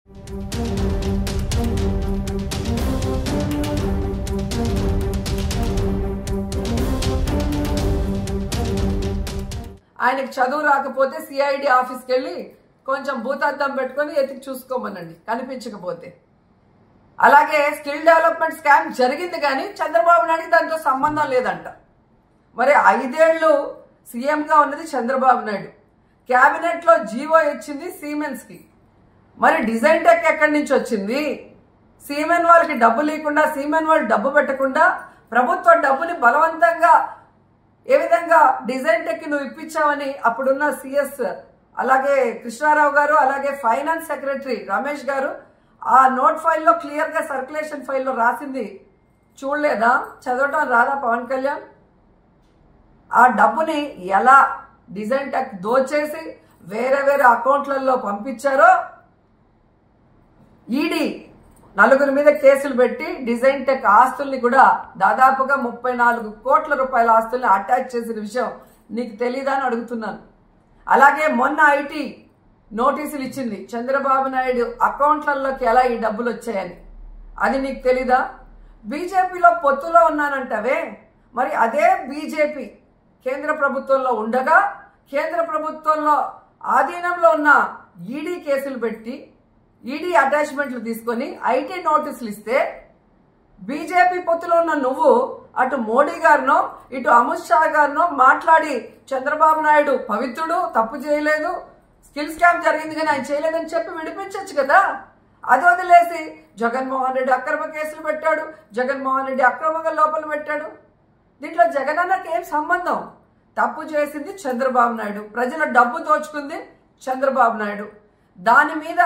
ఆయనకి చదువు రాకపోతే సిఐడి ఆఫీస్కి వెళ్ళి కొంచెం భూతార్థం పెట్టుకొని ఎతికి చూసుకోమనండి కనిపించకపోతే అలాగే స్కిల్ డెవలప్మెంట్ స్కామ్ జరిగింది కానీ చంద్రబాబు నాయుడుకి దాంతో సంబంధం లేదంట మరి ఐదేళ్లు సీఎంగా ఉన్నది చంద్రబాబు నాయుడు క్యాబినెట్లో జీవో ఇచ్చింది సీమెన్స్కి మరి డిజైన్ టెక్ ఎక్కడి నుంచి వచ్చింది సీమెన్ వాళ్ళకి డబ్బు లేకుండా సీమెన్ వాళ్ళు డబ్బు పెట్టకుండా ప్రభుత్వ డబ్బుని బలవంతంగా ఏ విధంగా డిజైన్ టెక్ నువ్వు ఇప్పించావని అప్పుడున్న సిఎస్ అలాగే కృష్ణారావు గారు అలాగే ఫైనాన్స్ సెక్రటరీ రమేష్ గారు ఆ నోట్ ఫైల్లో క్లియర్గా సర్క్యులేషన్ ఫైల్లో రాసింది చూడలేదా చదవటం రాదా పవన్ కళ్యాణ్ ఆ డబ్బుని ఎలా డిజైన్ టెక్ దోచేసి వేరే వేరే అకౌంట్లలో పంపించారో ఈడీ నలుగురి మీద కేసులు పెట్టి డిజైన్ టెక్ ఆస్తుల్ని కూడా దాదాపుగా ముప్పై నాలుగు కోట్ల రూపాయల ఆస్తుల్ని అటాచ్ చేసిన విషయం నీకు తెలీదా అని అడుగుతున్నాను అలాగే మొన్న ఐటీ నోటీసులు ఇచ్చింది చంద్రబాబు నాయుడు అకౌంట్లలోకి ఎలా ఈ డబ్బులు వచ్చాయని అది నీకు తెలీదా బీజేపీలో పొత్తులో ఉన్నానంటవే మరి అదే బీజేపీ కేంద్ర ప్రభుత్వంలో ఉండగా కేంద్ర ప్రభుత్వంలో ఆధీనంలో ఉన్న ఈడీ కేసులు పెట్టి ఈడీ అటాచ్మెంట్లు తీసుకొని ఐటీ నోటీసులు ఇస్తే బీజేపీ పొత్తులో ఉన్న నువ్వు అటు మోడీ గారినో ఇటు అమిత్ షా గారినో మాట్లాడి చంద్రబాబు నాయుడు పవిత్రుడు తప్పు చేయలేదు స్కిల్ స్కామ్ జరిగింది కానీ ఆయన చేయలేదని చెప్పి విడిపించవచ్చు కదా అది వదిలేసి జగన్మోహన్ రెడ్డి అక్రమ కేసులు పెట్టాడు జగన్మోహన్ రెడ్డి అక్రమంగా లోపల పెట్టాడు దీంట్లో జగనన్నకి ఏం సంబంధం తప్పు చేసింది చంద్రబాబు నాయుడు ప్రజల డబ్బు దోచుకుంది చంద్రబాబు నాయుడు దాని మీద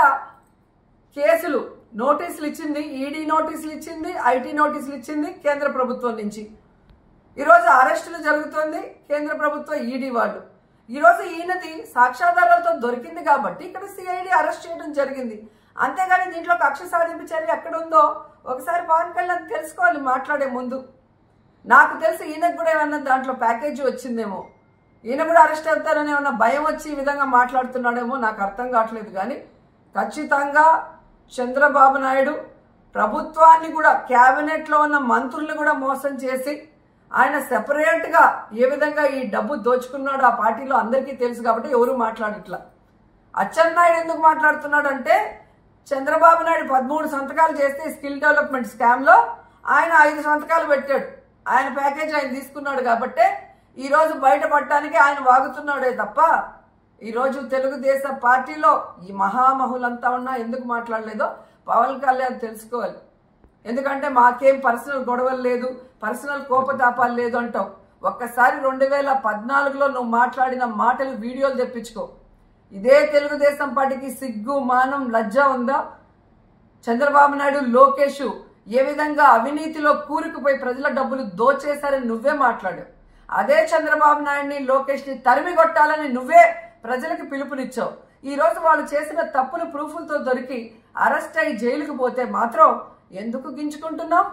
కేసులు నోటీసులు ఇచ్చింది ఈడీ నోటీసులు ఇచ్చింది ఐటీ నోటీసులు ఇచ్చింది కేంద్ర ప్రభుత్వం నుంచి ఈరోజు అరెస్టులు జరుగుతుంది కేంద్ర ప్రభుత్వం ఈడీ వాళ్ళు ఈరోజు ఈయనది సాక్ష్యాధారాలతో దొరికింది కాబట్టి ఇక్కడ సిఐడి అరెస్ట్ చేయడం జరిగింది అంతేగాని దీంట్లో కక్ష సాధింపు చర్య ఎక్కడ ఉందో ఒకసారి పవన్ కళ్యాణ్ తెలుసుకోవాలి మాట్లాడే ముందు నాకు తెలిసి ఈయనకు కూడా ఏమన్నా దాంట్లో ప్యాకేజీ వచ్చిందేమో ఈయన కూడా అరెస్ట్ అవుతారని ఏమన్నా భయం వచ్చి ఈ విధంగా మాట్లాడుతున్నాడేమో నాకు అర్థం కావట్లేదు కానీ ఖచ్చితంగా చంద్రబాబు నాయుడు ప్రభుత్వాన్ని కూడా క్యాబినెట్లో ఉన్న మంత్రుల్ని కూడా మోసం చేసి ఆయన సెపరేట్గా ఏ విధంగా ఈ డబ్బు దోచుకున్నాడో ఆ పార్టీలో అందరికీ తెలుసు కాబట్టి ఎవరు మాట్లాడట్లా అచ్చెన్నాయుడు ఎందుకు మాట్లాడుతున్నాడు అంటే చంద్రబాబు నాయుడు పదమూడు సంతకాలు చేస్తే స్కిల్ డెవలప్మెంట్ స్కామ్లో ఆయన ఐదు సంతకాలు పెట్టాడు ఆయన ప్యాకేజ్ ఆయన తీసుకున్నాడు కాబట్టే ఈరోజు బయటపడటానికి ఆయన వాగుతున్నాడే తప్ప ఈరోజు తెలుగుదేశం పార్టీలో ఈ మహామహులంతా ఉన్నా ఎందుకు మాట్లాడలేదో పవన్ కళ్యాణ్ తెలుసుకోవాలి ఎందుకంటే మాకేం పర్సనల్ గొడవలు లేదు పర్సనల్ కోపతాపాలు లేదు అంటావు ఒక్కసారి రెండు వేల పద్నాలుగులో నువ్వు మాట్లాడిన మాటలు వీడియోలు తెప్పించుకో ఇదే తెలుగుదేశం పార్టీకి సిగ్గు మానం లజ్జ ఉందా చంద్రబాబు నాయుడు లోకేష్ ఏ విధంగా అవినీతిలో కూరుకుపోయి ప్రజల డబ్బులు దోచేశారని నువ్వే మాట్లాడావు అదే చంద్రబాబు నాయుడిని లోకేష్ని తరిమి కొట్టాలని నువ్వే ప్రజలకు పిలుపునిచ్చావు ఈ రోజు వాళ్ళు చేసిన తప్పులు ప్రూఫ్లతో దొరికి అరెస్ట్ అయి జైలుకు పోతే మాత్రం ఎందుకు గింజుకుంటున్నావు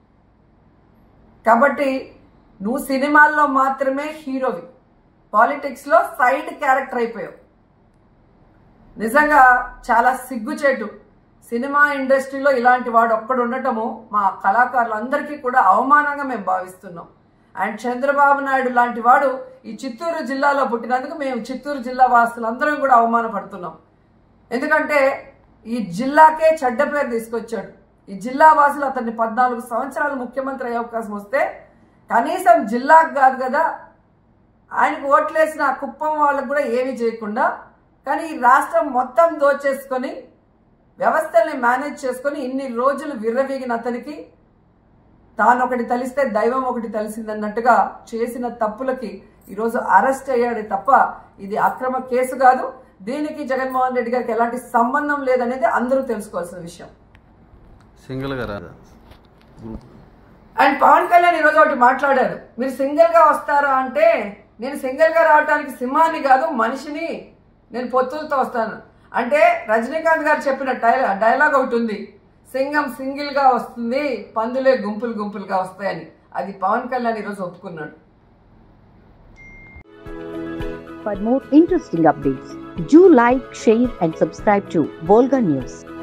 కాబట్టి నువ్వు సినిమాల్లో మాత్రమే హీరోవి పాలిటిక్స్లో సైడ్ క్యారెక్టర్ అయిపోయావు నిజంగా చాలా సిగ్గుచేటు సినిమా ఇండస్ట్రీలో ఇలాంటి వాడు ఒక్కడు ఉండటము మా కళాకారులందరికీ కూడా అవమానంగా మేము భావిస్తున్నాం అండ్ చంద్రబాబు నాయుడు లాంటి వాడు ఈ చిత్తూరు జిల్లాలో పుట్టినందుకు మేము చిత్తూరు జిల్లా వాసులందరం కూడా అవమానపడుతున్నాం ఎందుకంటే ఈ జిల్లాకే చెడ్డ పేరు తీసుకొచ్చాడు ఈ జిల్లా వాసులు అతన్ని పద్నాలుగు సంవత్సరాలు ముఖ్యమంత్రి అయ్యే అవకాశం వస్తే కనీసం జిల్లాకు కాదు కదా ఆయనకు ఓట్లేసిన ఆ కుప్పం వాళ్ళకు కూడా ఏమీ చేయకుండా కానీ ఈ రాష్ట్రం మొత్తం దోచేసుకొని వ్యవస్థల్ని మేనేజ్ చేసుకొని ఇన్ని రోజులు విర్రవీగిన అతనికి తాను ఒకటి తలిస్తే దైవం ఒకటి తెలిసిందన్నట్టుగా చేసిన తప్పులకి ఈరోజు అరెస్ట్ అయ్యాడు తప్ప ఇది అక్రమ కేసు కాదు దీనికి జగన్మోహన్ రెడ్డి గారికి ఎలాంటి సంబంధం లేదనేది అందరూ తెలుసుకోవాల్సిన విషయం సింగిల్గా రాదా గ్రూప్ అండ్ పవన్ కళ్యాణ్ ఈరోజు ఒకటి మాట్లాడారు మీరు సింగిల్ గా వస్తారా అంటే నేను సింగిల్ గా రావడానికి సింహాన్ని కాదు మనిషిని నేను పొత్తులతో వస్తాను అంటే రజనీకాంత్ గారు చెప్పిన డైలాగ్ డైలాగ్ ఒకటి ఉంది సింగం సింగిల్ గా వస్తుంది పందులే గుంపులు గుంపులుగా వస్తాయని అది పవన్ కళ్యాణ్ ఈరోజు ఒప్పుకున్నాడు For more interesting updates, do like, share, and subscribe to Volga News.